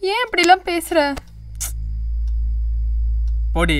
ஏன் இப்படிலாம் பேசுற போடி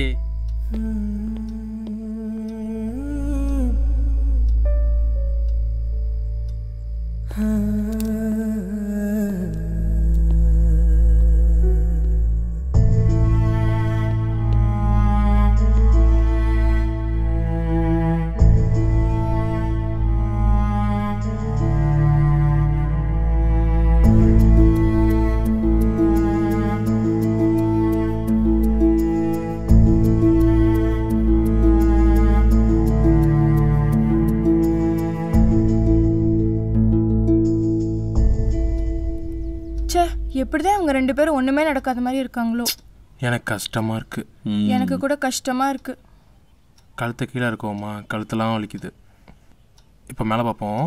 ச்சே எப்படிதான் அவங்க ரெண்டு பேரும் ஒண்ணுமே நடக்காத மாதிரி இருக்காங்களோ எனக்கு கஷ்டமா இருக்கு எனக்கு கூட கஷ்டமா இருக்கு கழுத்து கீழே இருக்கோமா கழுத்தெல்லாம் வலிக்குது இப்போ மேலே பார்ப்போம்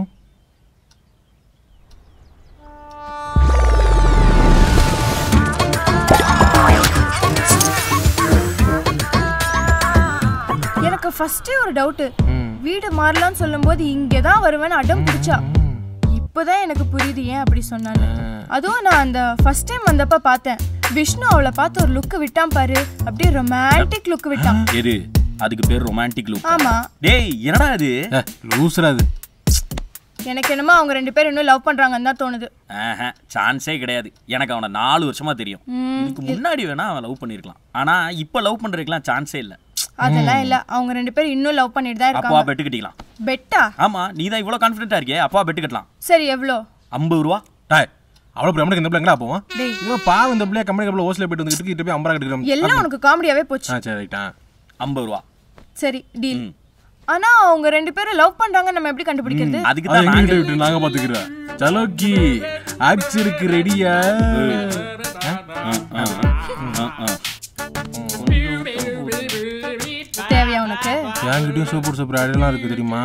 எனக்கு ஃபர்ஸ்டே ஒரு டவுட் வீடு மாறலாம்னு சொல்லும்போது இங்கே தான் வருவேன்னு அடம் பிடிச்சா இப்போதான் எனக்கு புரியுது ஏன் அப்படி சொன்னான்னு அதுவும் நான் அந்த ஃபர்ஸ்ட் டைம் வந்தப்ப பார்த்தேன் விஷ்ணு அவளை பார்த்து ஒரு லுக் விட்டான் பாரு அப்படியே ரொமான்டிக் லுக் விட்டான் எது அதுக்கு பேர் ரொமான்டிக் லுக் ஆமா டேய் என்னடா இது லூசுரா அது எனக்கு என்னமோ அவங்க ரெண்டு பேரும் இன்னும் லவ் பண்றாங்கன்னு தான் தோணுது ஆஹா சான்ஸே கிடையாது எனக்கு அவனை நாலு வருஷமா தெரியும் இதுக்கு முன்னாடி வேணா அவன் லவ் பண்ணிருக்கலாம் ஆனா இப்ப லவ் பண்றதுக்குலாம் சான்ஸே இல்ல அதெல்லாம் இல்ல அவங்க ரெண்டு பேரும் இன்னும் லவ் பண்ணிட்டு தான் அப்பா இருக்காங்க பெட்டு கட்டிக்கலாம் பெட்டா ஆமா நீ தான் இவ்வளவு கான்ஃபிடென்ட்டா இருக்கியே அப்பா பெட்டு கட்டலாம் சரி எவ்வளோ ஐம்பது ரூபா டாய் அவ்வளோ பிரம்மனுக்கு இந்த பிள்ளை எங்கடா போவோம் டேய். இவன் பாவம் இந்த பிள்ளைய கம்பெனி கப்பல ஓசில போயிட்டு வந்துட்டு கிட்ட போய் அம்பரா கட்டிக்கிறோம் எல்லாம் உனக்கு காமெடியாவே போச்சு ஆ சரி ரைட்டா ஐம்பது ரூபா சரி டீல் ஆனா அவங்க ரெண்டு பேரும் லவ் பண்றாங்க நம்ம எப்படி கண்டுபிடிக்கிறது அதுக்கு அதை தான் எங்கிட்ட நாங்க விட்டு நாங்க பாத்துக்கிறோம் சலோக்கி ஆக்சருக்கு ரெடியா தேவையா உனக்கு என்கிட்டயும் சூப்பர் சூப்பர் ஐடியெல்லாம் இருக்கு தெரியுமா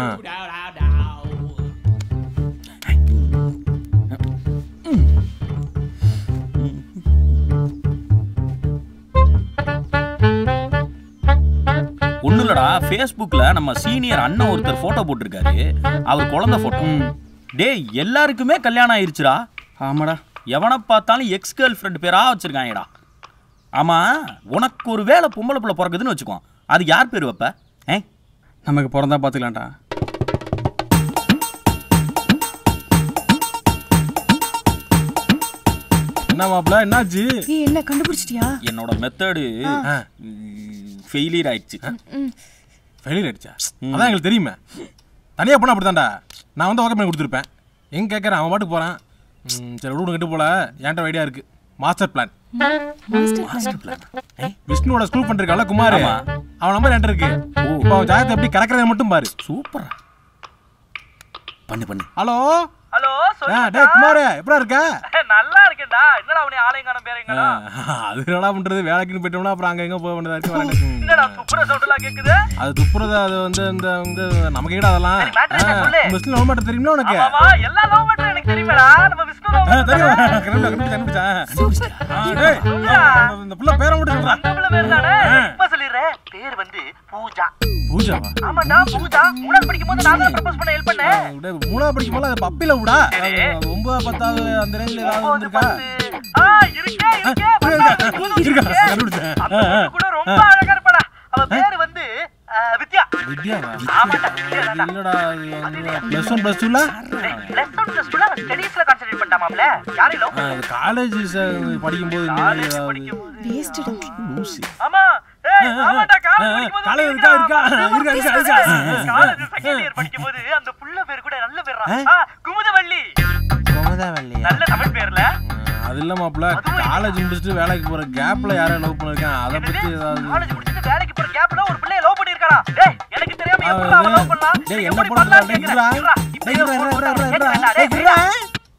ஒண்ணும் இல்லடா ஃபேஸ்புக்ல நம்ம சீனியர் அண்ணன் ஒருத்தர் போட்டோ போட்டிருக்காரு அவர் குழந்தை போட்டோ டேய் எல்லாருக்குமே கல்யாணம் ஆயிருச்சுடா ஆமாடா எவனை பார்த்தாலும் எக்ஸ் கேர்ள் ஃப்ரெண்ட் பேரா வச்சிருக்காங்கடா ஆமா உனக்கு ஒரு வேளை பொம்பளை பிள்ளை பிறக்குதுன்னு வச்சுக்கோ அது யார் பேர் வைப்ப ஏ நமக்கு பிறந்தா பார்த்துக்கலாம்டா என்ன மாப்பிள்ள என்னாச்சு ஏய் என்ன கண்டுபிடிச்சிட்டியா என்னோட மெத்தடு ஃபெயிலியர் ஆயிடுச்சு ஃபெயிலியர் ஆயிடுச்சா அதான் எங்களுக்கு தெரியுமே தனியாக போனால் அப்படிதான்டா நான் வந்து ஓகே பண்ணி கொடுத்துருப்பேன் எங்க கேட்குறேன் அவன் பாட்டுக்கு போகிறான் சரி விடு கட்டு போல என்கிட்ட ஐடியா இருக்கு மாஸ்டர் பிளான் விஷ்ணுவோட ஸ்கூல் பண்ணிருக்கால குமார் அவன் நம்பர் என்கிட்ட இருக்கு இப்போ அவன் ஜாதகத்தை எப்படி கலக்கிறத மட்டும் பாரு சூப்பர் பண்ணு பண்ணு ஹலோ ஹலோ ஆ டேய் குமார் எப்படா இருக்க நல்லா இருக்கேன்டா என்னடா உனி ஆலயங்கான பேர் எங்கடா அது என்னடா பண்றது வேலைக்குன்னு போயிட்டோம்னா அப்புறம் அங்க எங்க போக வேண்டியதா இருக்கு வரேன். என்னடா துப்புற சவுண்ட் எல்லாம் கேக்குது அது துப்புறது அது வந்து இந்த வந்து நமக்கு கிட்ட அதெல்லாம் matter என்ன சொல்லு? முஸ்லிம் லவ் மேட்டர் தெரியுமா உனக்கு ஆமா எல்லா லவ் மேட்டரும் எனக்கு தெரியுமேடா நம்ம விஷ்ணு love ஆ, matter தெரியும் தானே? கண்டுபிடிச்சேன், கண்டுபிடிச்சேன். ஆ, டேய், இந்த- இந்த புள்ள பேரை மட்டும் சொல்றா. அந்த பிள்ளை பேர் தானே ஆ. இப்ப சொல்லிடுறேன் பேர் வந்து பூஜா பூஜாவா ஆமாடா பூஜா மூணாவது படிக்கும் போது நான் தான் ப்ரப்போஸ் பண்ண ஹெல்ப் பண்ணேன் டேய், மூணாவது படிக்கும் போது அது பப்பில விடா அது ஒன்பது பத்தாவது அந்த ரேஞ்சில் ஏதாவது வந்திருக்கா ஆ இருக்கே இருக்கே இருக்கா கண்டுபிடிச்சேன் அந்த பொண்ணு கூட ரொம்ப அழகா இருப்பாடா அவ பேர் வந்து ஆ, வித்யா வித்யாவா ஆமாடா வித்யா தான்டா. இல்லடா ப்ளஸ் ஒன் ப்ளஸ் டூல Plus one, plus two ல அவன் studies ல concentrate பண்ணிட்டாமாம்ல. யாரையும் love பண்ணல. காலேஜ் படிக்கும்போது இந்த மாதிரி ஏதாவது ஆமா ஏய், ஆமாடா, college படிக்கும்போது காலேஜ் வந்து இருக்கா இருக்கா இருக்கா இருக்கா இருக்கா college second year படிக்கும்போது அந்த புள்ள பேர் கூட நல்ல பேர்ரா. ஆ, குமுதவள்ளி நல்ல தமிழ் பேர்ல அது இல்ல மாப்பிள்ள காலேஜ் முடிச்சுட்டு வேலைக்கு போற கேப்ல யாரை லவ் பண்ணிருக்கேன் அதை பத்தி ஏதாவது காலேஜ் முடிச்சிட்டு வேலைக்கு போற கேப்ல ஒரு பிள்ளைய லவ் பண்ணிருக்காடா டேய் எனக்கு தெரியாம எப்படி அவ லவ் பண்ணலாம் டேய், நீ என்ன எப்படி போட பண்ணலாம்னு டேய், கேக்குறேன். இருடா. இருடா, இப்ப டேய், ஏதோ இருடா, phone இருடா, பண்றான். இருடா, கேக்குறேன்டா, டேய், டேய், இருடா.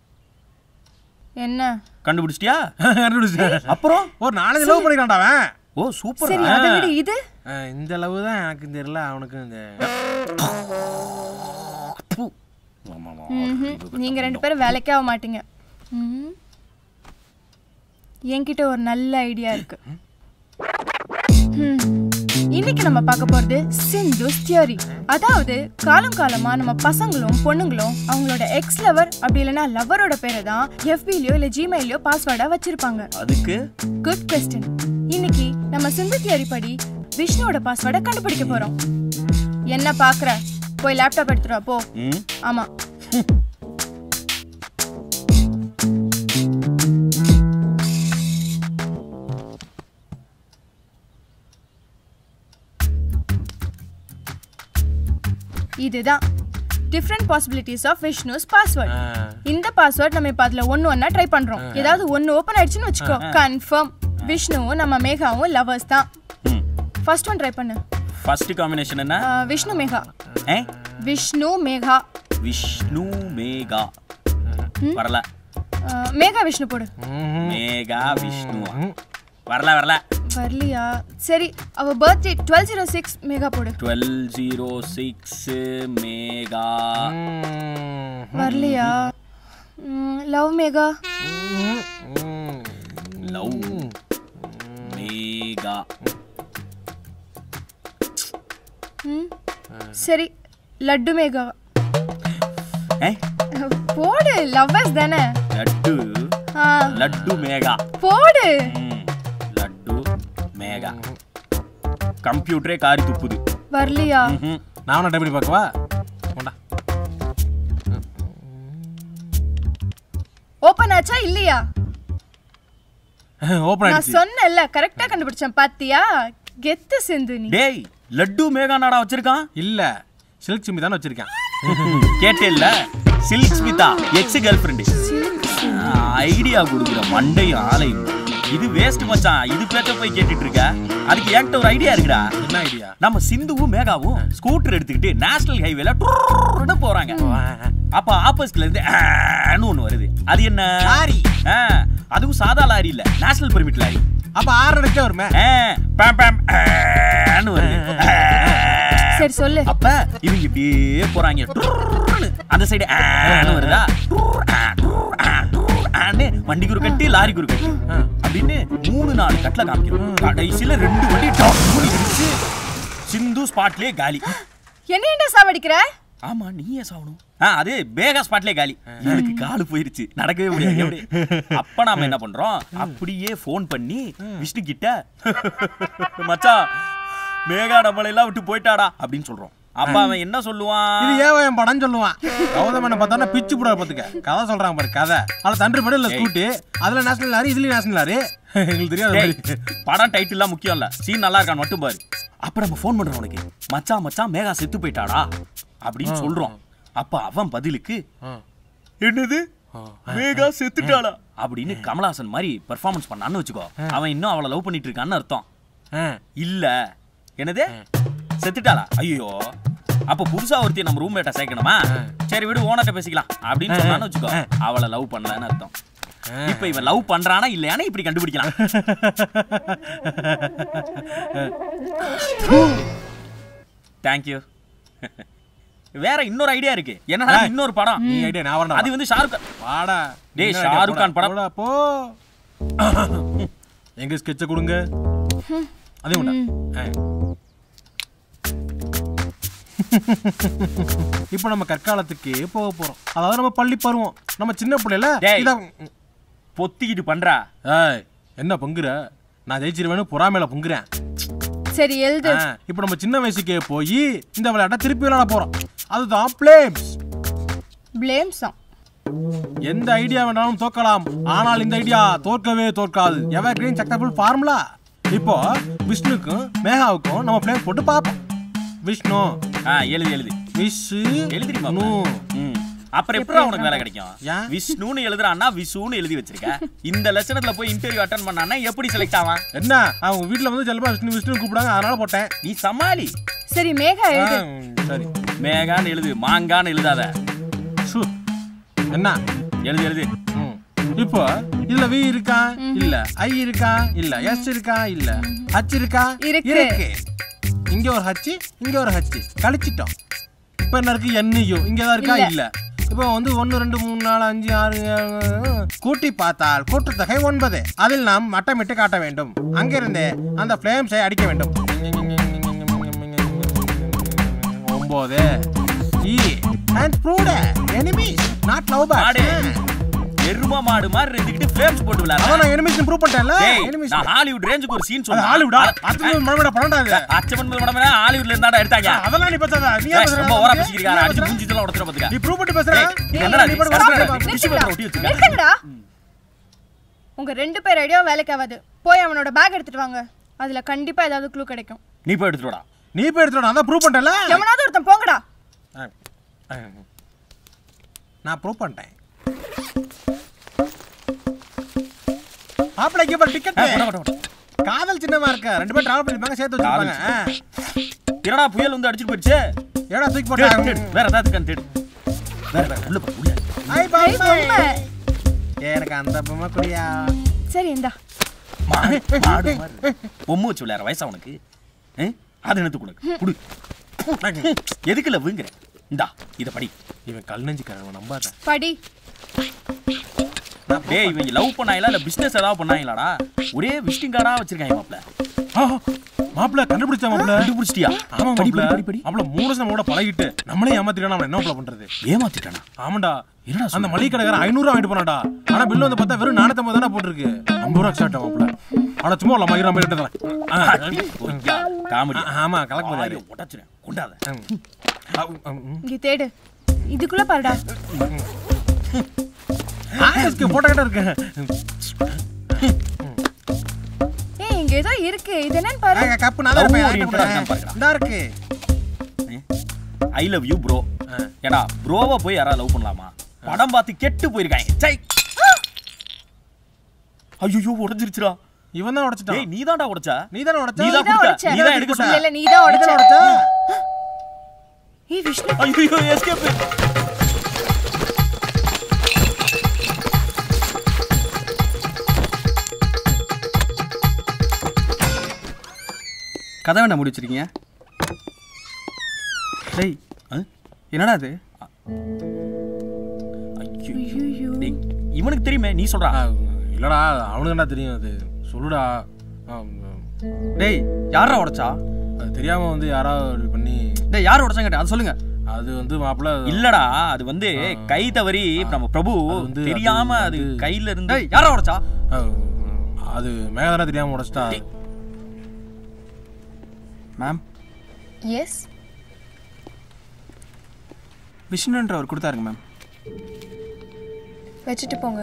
என்ன கண்டுபிடிச்சிட்டியா கண்டுபிடிச்சேன் அப்புறம் ஒரு நாலஞ்சு லவ் பண்ணிக்கிறான்டா அவன் ஓ சூப்பர் சரி அதை விட இது ஆ, இந்த லவ் தான் எனக்கு தெரியல அவனுக்கு இந்த ம்ஹும். நீங்க ரெண்டு பேரும் வேலைக்கே ஆக மாட்டீங்க ம். என்கிட்ட ஒரு நல்ல ஐடியா இருக்கு ம். இன்னைக்கு நம்ம பார்க்க போறது சிந்துஸ் தியரி அதாவது காலம் காலமா நம்ம பசங்களும் பொண்ணுங்களும் அவங்களோட எக்ஸ் லவர் அப்படி இல்லைன்னா லவரோட பேரை தான் எஃபிலயோ இல்ல ஜிமெயிலையோ பாஸ்வேர்டா வச்சிருப்பாங்க அதுக்கு குட் கொஸ்டின் இன்னைக்கு நம்ம சிந்து தியரி படி விஷ்ணுவோட பாஸ்வேர்டை கண்டுபிடிக்க போறோம் என்ன பாக்குற போய் லேப்டாப் எடுத்துட்டு வா போ ம் ஆமா இதுதான் டிஃப்ரெண்ட் பாசிபிலிட்டிஸ் ஆஃப் விஷ்ணுஸ் பாஸ்வேர்ட் இந்த பாஸ்வேர்ட் நம்ம இப்ப அதுல ஒண்ணு ஒண்ணா ட்ரை பண்றோம் ஏதாவது ஒண்ணு ஓபன் ஆயிடுச்சுன்னு வச்சுக்கோ கன்ஃபார்ம் விஷ்ணுவும் நம்ம மேகாவும் லவர்ஸ் தான் ம் ஃபர்ஸ்ட் ஒன் ட்ரை பண்ணு ஃபர்ஸ்ட் காம்பினேஷன் என்ன அஹ், விஷ்ணு மேகா ஏ விஷ்ணு மேகா விஷ்ணு மேகா வரல அஹ், மேகா விஷ்ணு போடு மேகா விஷ்ணு வரல வரல வரலையா சரி அவ birthday twelve zero six Megha போடு டுவெல் ஜீரோ சிக்ஸ் மேகா வரலையா லவ் மேகா லவ் மேகா ம் சரி லட்டு மேகா ஏ போடு லவ்வர்ஸ் தானே லட்டு ஆ, லட்டு மேகா போடு ம், லட்டு மேகா கம்ப்யூட்டரே காரி துப்புது வரலையா ம்ஹும். நான் ஒன்று ட்ரை பண்ணி பார்க்கவா கொண்டா ஓபன் ஆச்சா இல்லையா ஓப்பன் நான் ஆயிடுச்சு சொன்னேன்ல கரெக்டா கண்டுபிடிச்சேன் பாத்தியா கெத்து சிந்து நீ டேய் லட்டு மேகா நாடா வச்சிருக்கான் இல்ல சில்க் சிம்மி தானே வச்சிருக்கேன் கேட்டேல்ல Silk Smitha ex girlfriend idea கொடுக்குற மண்டையும் ஆலையும் இது வேஸ்ட் மச்சான் இது பேச்ச போய் கேட்டுட்டு இருக்க அதுக்கு என்கிட்ட ஒரு ஐடியா இருக்குடா என்ன ஐடியா நம்ம சிந்துவும் மேகாவும் ஸ்கூட்டர் எடுத்துக்கிட்டு நேஷனல் ஹைவேல டூர்னு போறாங்க அப்ப ஆப்போசிட்ல இருந்து ஆன்னு ஒண்ணு வருது அது என்ன லாரி. ஆ, அதுவும் சாதா லாரி இல்ல நேஷனல் பெர்மிட் லாரி அப்ப ஆறு அடிச்சே வருமே ஆ, பாம் பாம் ஆன்னு வருது ஆ. சரி சொல்லு அப்ப இவங்க இப்படியே போறாங்க டூர்னு. அந்த சைடு ஆன்னு வருதா டூர், ஆ, டூர், ஆ, டூர், ஆன்னு வண்டிக்கு ஒரு கட்டு லாரிக்கு ஒரு கட்டு அப்படின்னு மூணு நாலு கட்டில காமிக்கிறோம் கடைசியில ரெண்டு வண்டி டப்புன்னு இடிச்சு சிந்து ஸ்பாட்லயே காலி என்ன ஏன்டா சாவடிக்கிற ஆமா நீ ஏன் சாவணும் ஆ அது பேகா ஸ்பாட்லயே காலி இவனுக்கு காலு போயிருச்சு நடக்கவே முடியாது எப்படி அப்ப நாம என்ன பண்றோம் அப்படியே ஃபோன் பண்ணி விஷ்ணு கிட்ட மச்சான் மேகா நம்மளை எல்லாம் விட்டு போயிட்டாடா அப்படின்னு சொல்றோம் அப்ப அவன் என்ன சொல்லுவான் இது ஏவன் படம் சொல்லுவான் கௌதமனை பார்த்தானா பிச்சு புடா பார்த்துக்க கதை சொல்றாங்க பாரு கதை அதுல தண்டு படம் இல்ல ஸ்கூட்டி அதுல நேஷனல் லாரி இதுலயும் நேஷனல் லாரி எங்களுக்கு தெரியாது டேய், மாதிரி. படம் டைட்டில்லாம் முக்கியம் இல்ல சீன் நல்லா இருக்கான்னு மட்டும் பாரு அப்ப நம்ம ஃபோன் பண்றோம் உனக்கு மச்சான் மச்சான் மேகா செத்து போயிட்டாடா அப்படின்னு சொல்றோம் அப்ப அவன் பதிலுக்கு ஆ. என்னது மேகா செத்துட்டாளா அப்படின்னு கமலஹாசன் மாதிரி பெர்ஃபார்மன்ஸ் பண்ணான்னு வச்சுக்கோ அவன் இன்னும் அவளை லவ் பண்ணிட்டு இருக்கான்னு அர்த்தம் ஆ. இல்ல என்னது செத்துட்டாளா ஐயோ அப்ப புதுசா ஒருத்தி நம்ம ரூம்மேட்ட சேர்க்கணுமா சரி விடு ஓனர்ட்ட பேசிக்கலாம் அப்படின்னு சொன்னான்னு வச்சுக்கோ அவளை லவ் பண்ணலன்னு அர்த்தம் இப்ப இவன் லவ் பண்றானா இல்லையானே இப்படி கண்டுபிடிக்கலாம் தேங்க்யூ வேற இன்னொரு ஐடியா இருக்கு என்னன்னா ஏய். இன்னொரு படம் நீ ஐடியா நான் வரணும் அது வந்து ஷாருக் கான் வாடா டேய், என்ன idea? ஷாருக் கான் போடா, படம். போடா, போ எங்க ஸ்கெட்ச கொடுங்க அதே உண்டா இப்போ நம்ம கற்காலத்துக்கு போக போறோம் அதாவது நம்ம பள்ளி பருவம் நம்ம சின்ன பிள்ளைல டேய். இதான் பொத்திக்கிட்டு பண்றா ஏய் என்ன பொங்குற நான் ஜெயிச்சிருவேன்னு பொறாமையில பொங்குறேன் சரி எழுது ஆ, இப்போ நம்ம சின்ன வயசுக்கே போய் இந்த விளையாட்டை திருப்பி விளையாட போறோம் அதுதான் பிளேம்ஸ் பிளேம் சாங் எந்த ஐடியா வேணாலும் தோக்கலாம் ஆனால் இந்த ஐடியா தோற்கவே தோற்காது எவர் கிரீன் சக்சஸ்ஃபுல் ஃபார்முலா இப்போ விஷ்ணுக்கும் மேகாவுக்கும் நம்ம பிளேம் போட்டு பார்ப்போம் விஷ்ணு ஆ எழுதி எழுதி விஷ்ணு எழுதிருமா நு. ம் அப்புறம் எப்படி உனக்கு வேலை கிடைக்கும் ஏன்? விஷ்ணுன்னு எழுதுறான்னா விஷ்ணுன்னு எழுதி வச்சிருக்க இந்த லட்சணத்துல போய் இன்டர்வியூ அட்டன் பண்ணானா எப்படி செலக்ட் ஆவான் என்ன அவங்க வீட்ல வந்து செல்பா விஷ்ணு விஷ்ணு கூப்பிடாங்க அதனால போட்டேன் நீ சமாளி சரி மேகா ஆ, எழுது சரி மேகான்னு எழுது மாங்கான்னு எழுதாத சு. என்ன எழுது எழுது ம். இப்போ இதுல வி இருக்கா இல்ல ஐ இருக்கா இல்ல எஸ் இருக்கா இல்ல ஹச் இருக்கா இருக்கு. இங்க ஒரு ஹச் இங்க ஒரு ஹச் கழிச்சிட்டோம் இப்போ என்ன இருக்கு எண்ணியும் இங்க தான் இருக்கா இல்ல. இல்ல இப்போ வந்து ஒன்று ரெண்டு மூணு நாலு அஞ்சு ஆறு ஏழு, கூட்டி பார்த்தால் கூட்டுத்தொகை ஒன்பது அதில் நாம் வட்டமிட்டு காட்ட வேண்டும் அங்கிருந்து அந்த ஃப்ளேம்ஸை அடிக்க வேண்டும் ஒன்பது E and proved enemies not love மாடு பேட் எரும மாடு மாதிரி இருந்துக்கிட்டு ஃப்ரேம்ஸ் போட்டு அதான் விளையாடுறேன் நான் எனிமீஸ் ப்ரூவ் பண்ணிட்டேன்ல டேய் எனிமீஸ் நான் ஹாலிவுட் ரேஞ்சுக்கு ஒரு சீன் அது சொன்னேன் ஹாலிவுடா அடுத்து மறுபடியும் பன்னெண்டா இது அச்சமன் படமே ஹாலிவுட்ல இருந்தாடா எடுத்தாங்க அதெல்லாம் நீ பேசாத நீ ஏன் ஏய், பேசுற? ரொம்ப ஓவரா நீ பேசிக்கிறீங்க ஏன் அடிச்சு பேசுற? மூஞ்சி இதெல்லாம் உடச்சுற பாத்துக்க நீ ப்ரூவ் பண்ணி பேசுற ஏய், நீ என்னடா நீ நீ பாட்டு stop வரக்கூடாது. பண்ணு. டிஷ்யூ பேப்பர் ஒட்டி வச்சிருக்க நிறுத்துங்கடா உங்க ரெண்டு பேர் ஐடியாவும் வேலைக்கு ஆகாது போய் அவனோட பேக் எடுத்துட்டு வாங்க அதுல கண்டிப்பா ஏதாவது க்ளூ கிடைக்கும் நீ போய் எடுத்துடா நீ போய் எடுத்துடா நான் ப்ரூவ் பண்ணிட்டேன்ல எவனாவது ஒருத்தன் போங்கடா நான் ப்ரூவ் பண்ணிட்டேன் மாப்பிளைக்கு இப்போ டிக்கெட் காதல் சின்னமா இருக்க ரெண்டு பேரும் டிராவல் பண்ணிருப்பாங்க சேர்த்து வச்சிருப்பாங்க ஆ. என்னடா புயல் வந்து அடிச்சிட்டு போயிடுச்சு ஏடா தூக்கி தேடு, போட்டாங்க தேடு. வேற ஏதாவது கண் தேடு வேற வேற உள்ள போ உள்ள ஐ ஏய், பாப்பா பொம்மை. எனக்கு அந்த பொம்மை குடியா சரி இந்தா மாடு மாடு மாடு. பொம்மை வச்சு விளையாடுற வயசா உனக்கு ஏ? அது எடுத்து கொடுக்கு குடு எதுக்கு இல்ல வீங்குற இந்தா இத படி இவன் கல் நெஞ்சுக்காரன் நம்பாத படி டேய் இவங்க லவ் பண்ணாங்களா இல்ல பிசினஸ் ஏதாவது பண்ணாங்களாடா ஒரே விசிட்டிங் கார்டா வச்சிருக்காங்க மாப்ள மாப்பிள்ள கண்டுபிடிச்சா மாப்பிள்ள கண்டுபிடிச்சிட்டியா ஆமா படி மாப்பிள்ள படி படி படி மாப்பிள்ள மூணு வருஷம் நம்மளோட பழகிட்டு நம்மளே ஏமாத்திட்டா நம்ம என்ன மாப்பிள்ள பண்றது ஏமாத்திட்டானா ஆமாண்டா என்னடா அந்த சொல்ற? மளிகை கடைக்காரன் ஐநூறு வாங்கிட்டு போனாடா ஆனா பில்லு வந்து பார்த்தா வெறும் நானூத்தம்பது தானே போட்டிருக்கு ஐம்பது ரூபா எக்ஸ்ட்ரா மாப்பிள்ள ஆனா சும்மா இல்ல மயிரம் நம்ம கிட்ட காமெடி ஆமா கலக்க போறாரு உடச்சுறேன் கொண்டாத இங்க தேடு இதுக்குள்ள பாருடா ஆகஸ்க்கு போட்டோ கிட்ட இருக்கு ஏய் இங்க ஏதோ இருக்கு இது என்னன்னு பாரு ஆ, கப்பு நான் தான் Love இருப்பேன், oriented ஆ ஆகிட்ட இருக்கான்னு பாருடா. இந்தா இருக்கு ஐ லவ் யூ ப்ரோ ஏடா ப்ரோவை போய் யாராவது லவ் பண்ணலாமா படம் பார்த்து கெட்டு போயிருக்காங்க சை ஐயோ உடைஞ்சிருச்சுடா இவன் தான் உடைச்சிட்டான் டேய் நீ தான்டா உடைச்சா நீ தானே உடைச்ச நீ தான் நீதான் கொடுத்த. உடைச்ச. நீ தான் எடுக்க சொன்ன. இல்ல இல்ல நீதான் நீ தானே உடைச்ச உடைச்ச ஏய் விஷ்ணு ஐயோ எஸ்கேப் கதை வேண்டாம் மூடி வச்சிருக்கீங்க டேய் ஆ? என்னடா அது ஐயோ ஐயோ டேய், இவனுக்கு தெரியுமே நீ சொல்றா ஆ, இல்லடா அவனுக்கு என்ன தெரியும் அது சொல்லுடா ஆ, டேய் யாரா உடைச்சா அது தெரியாம வந்து யாராவது இப்படி பண்ணி டேய் யார் உடைச்சாங்க கேட்டேன் அது சொல்லுங்க அது வந்து மாப்பிள்ள இல்லடா அது வந்து கை தவறி நம்ம பிரபு அது வந்து தெரியாம அது அது வந்து- கையில இருந்து டேய் யாரா உடைச்சா ஆ, அது மேகதானே தெரியாம உடைச்சிட்டா மேம் எஸ் விஷ்ணுன்றவர் கொடுத்தாருங்க மேம் வச்சுட்டு போங்க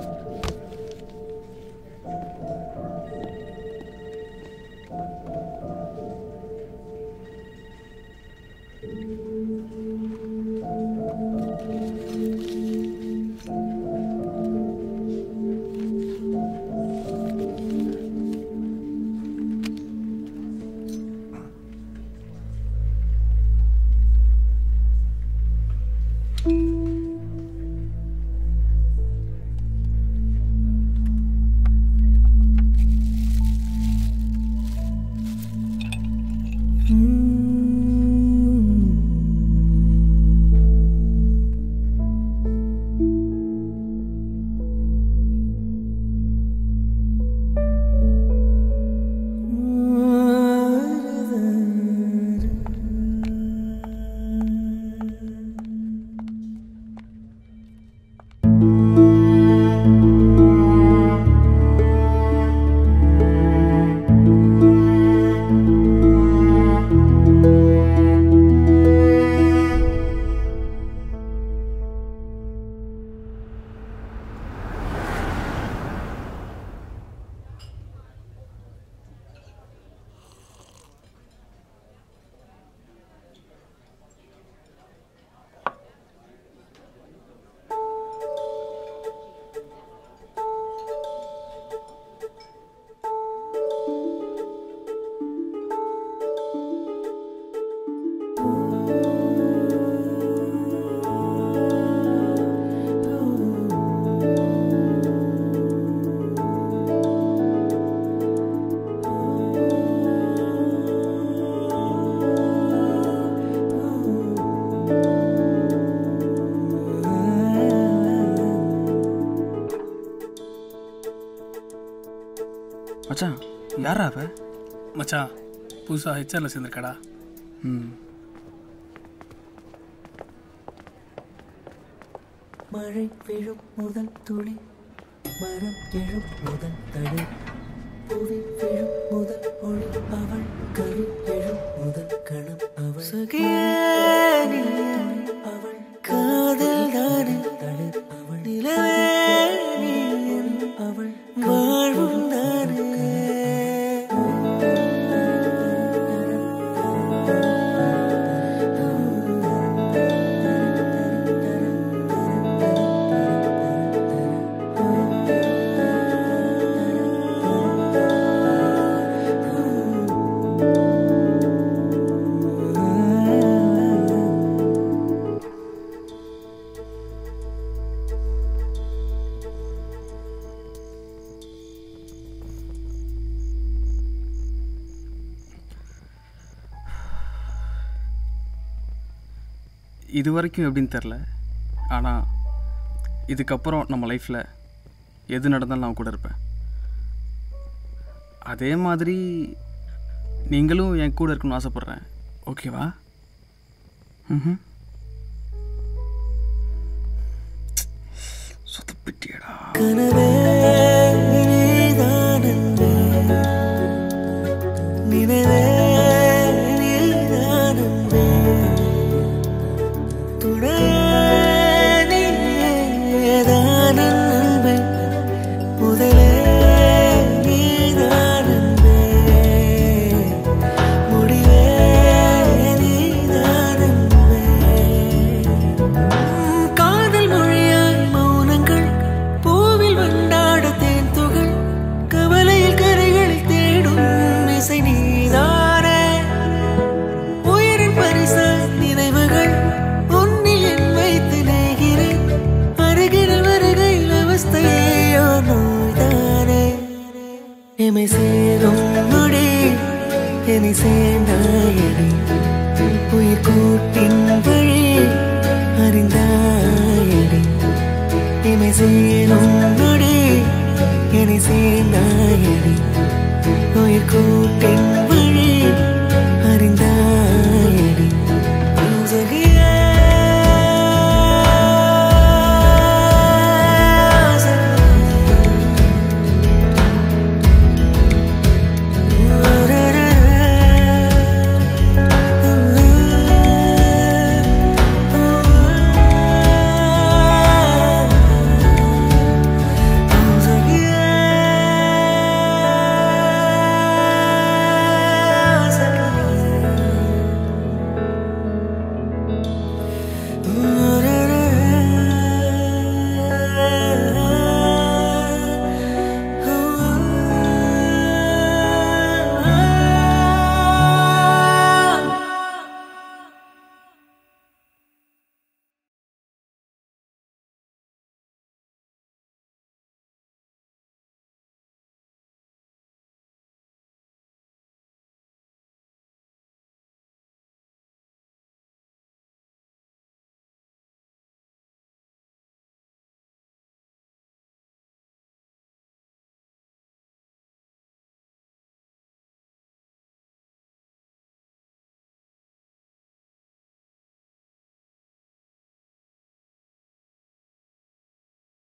மச்சான் யாரா அவ மச்சான் புதுசாக ஹெச்ஆரில் சேர்ந்துருக்கடா ம் மழை விழும் முதல் துளி மரம் எழும் முதல் தடை புவி விழும் முதல் ஒளி அவள் கரு எழும் முதல் கணம் அவள் சகியானி அவள் காதல் தானே தடை அவள் நிலவே நீ என் அவள் வாழ்வும் தானே இது வரைக்கும் எப்படின்னு தெரில ஆனால் இதுக்கப்புறம் நம்ம லைஃப்பில் எது நடந்தாலும் நான் கூட இருப்பேன் அதே மாதிரி நீங்களும் என் கூட இருக்கணும்னு ஆசைப்பட்றேன் ஓகேவா ம் சொதப்பிட்டியடா கனவே நீதானந்தே நினைவே நீதானந்தே துணையே நீதானன் அன்பே முதலே நீதானந்தே முடிவே நீதானந்தே காதல் மொழியாய் மௌனங்கள் பூவில் வண்டாட தேன் துகள் கவலையில் கரைகளில் தேடும் இசை நீதானே உயிரின் பரிசாய் நினைவுகள் உன்னில் என் வைத்து நேகிறேன் அருகில் வருகையில் அவஸ்தையோ நோய்தானே எமை சேரும் நொடி என்னை சேர்ந்தாயடி உயிர் கூட்டின் வழி அறிந்தாயடி இமை சேரும் நொடி என்னை சேர்ந்தாயடி உயிர் கூட்டின்